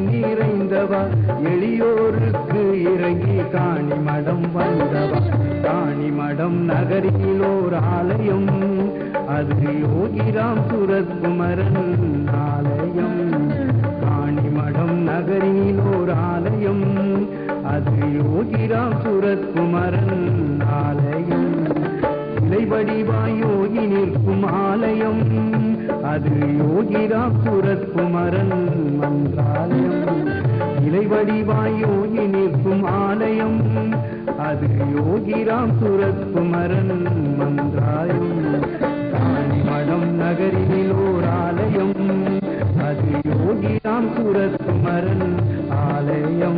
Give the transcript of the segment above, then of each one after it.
நிறைந்தவா எளியோருக்கு இறங்கி காணி மடம் வந்தவா காணி மடம் நகரிலோர் ஆலயம் அது யோகிராம் சுரத்குமரன் ஆலயம் காணிமடம் நகரிலோர் ஆலயம் அது யோகிராம் சுரத்குமரன் ஆலயம் இலை வடிவாய் யோகி நிற்கும் ஆலயம் அது யோகிராம் சுரத்குமரன் மந்திராலயம் இலை வடிவாய் யோகி நிற்கும் ஆலயம் அது யோகிராம் சுரத்குமரன் மந்திராலயம் காணிமடம் நகரில் ஓர் ஆலயம் அது யோகிராம் சுரத்குமரன் ஆலயம்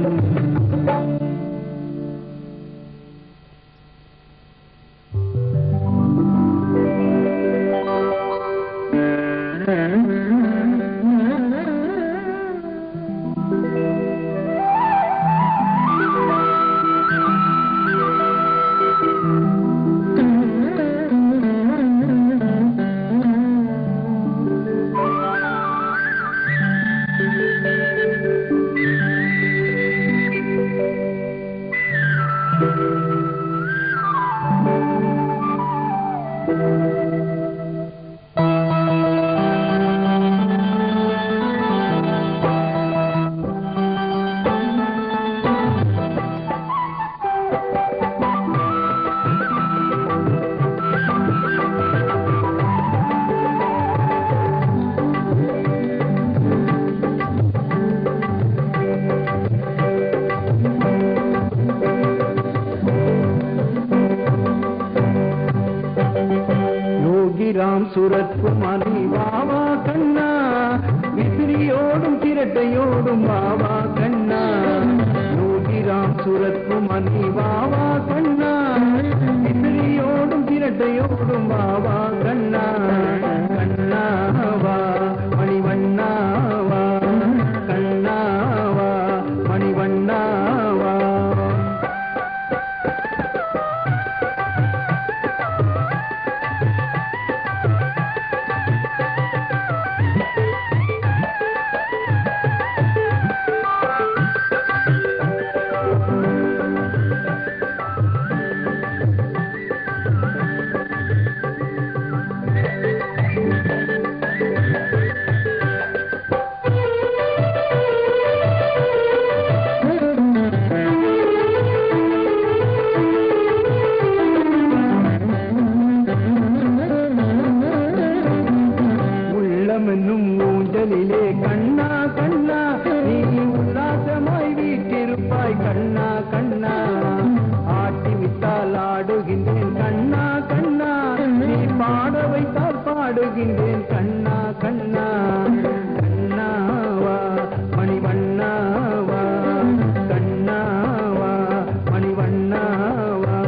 யோகிராம் சுரத்குமாரி வாவா கண்ணா விசிறியோடும் திரட்டையோடும் வாவா கண்ணா யோகிராம் சுரத்குமாரி வாவா கண்ணா விசிறியோடும் திரட்டையோடும் வாவா கண்ணா கண்ணாவா மணிவண்ணாவா கண்ணாவா மணிவண்ணாவா உள்ளமென்னும் ஊஞ்சலிலே கண்ணா கண்ணா நீ உல்லாசமாய் வீட்டிருப்பாய் கண்ணா கண்ணா ஆட்டி விட்டால் ஆடுகின்றேன் கண்ணா கண்ணா நீ பாட வைத்தால் பாடுகின்றேன் கண்ணா கண்ணா கண்ணாவா மணிவண்ணாவா கண்ணாவா மணிவண்ணாவா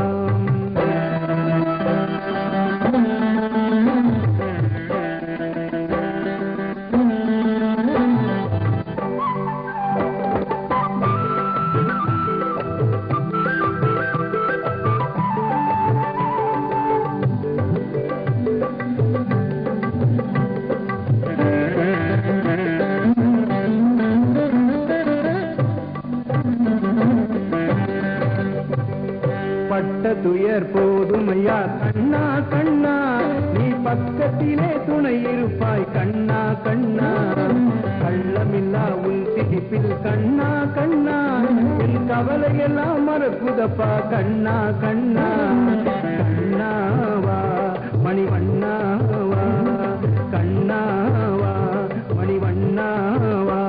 பட்ட துயர் போதுமையா கண்ணா கண்ணா நீ பக்கத்திலே துணை இருப்பாய் கண்ணா கண்ணா கள்ளமில்லா உன் சிரிப்பில் கண்ணா கண்ணா என் கவலையெல்லாம் மறக்குதப்பா கண்ணா கண்ணா கண்ணாவா மணிவண்ணாவா கண்ணாவா மணிவண்ணாவா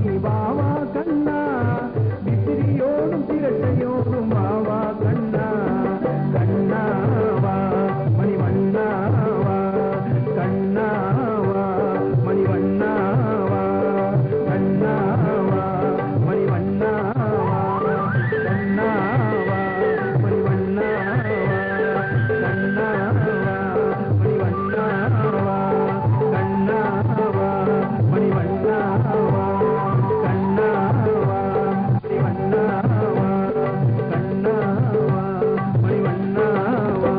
நீ வாவா கண்ணா விசிறியோடும் திரட்டையோடும் வாவா கண்ணா கண்ணாவா மணிவண்ணாவா கண்ணாவா மணிவண்ணாவா கண்ணாவா மணிவண்ணாவா கண்ணாவா மணிவண்ணாவா கண்ணாவா மணிவண்ணாவா கண்ணாவா மணிவண்ணாவா கண்ணாவா மணிவண்ணாவா கண்ணாவா மணிவண்ணாவா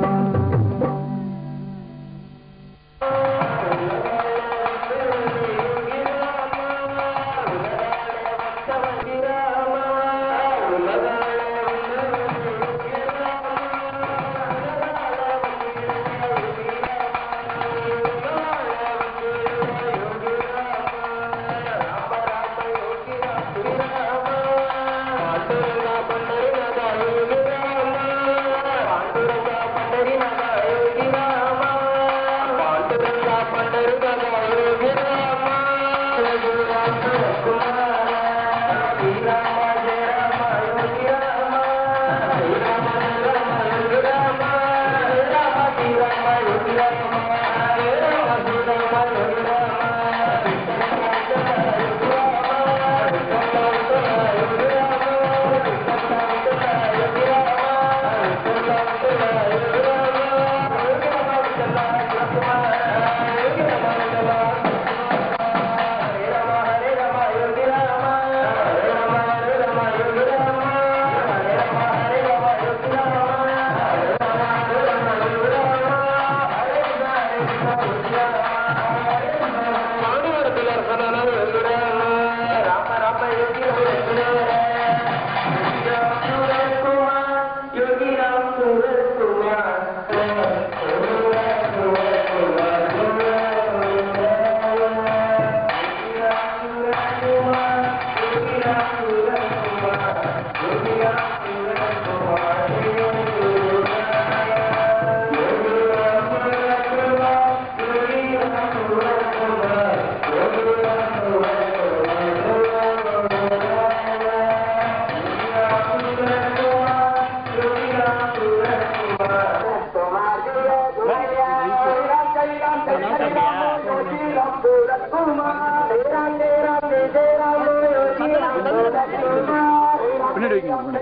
பின்னாடி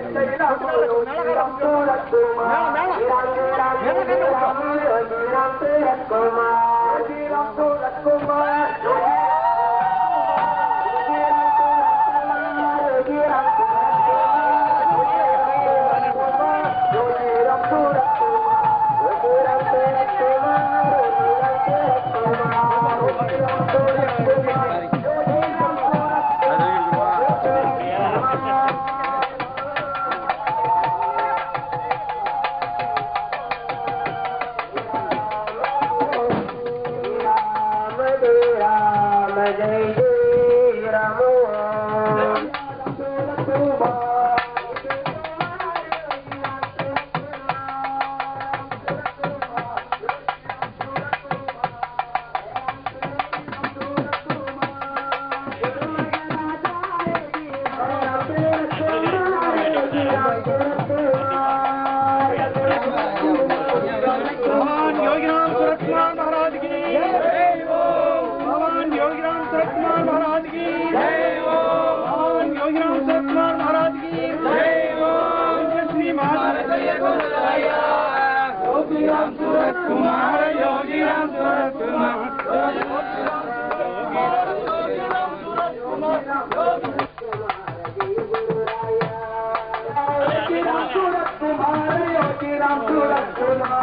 வைங்க भगवान योगीराम सूरत कुमार महाराज की जय हो भगवान योगीराम सूरत कुमार महाराज की जय हो भगवान योगीराम सूरत कुमार महाराज की जय हो जय श्री महाराज योगीराम सूरत कुमार योगीराम सूरत कुमार योगीराम सूरत कुमार योगीराम सूरत कुमार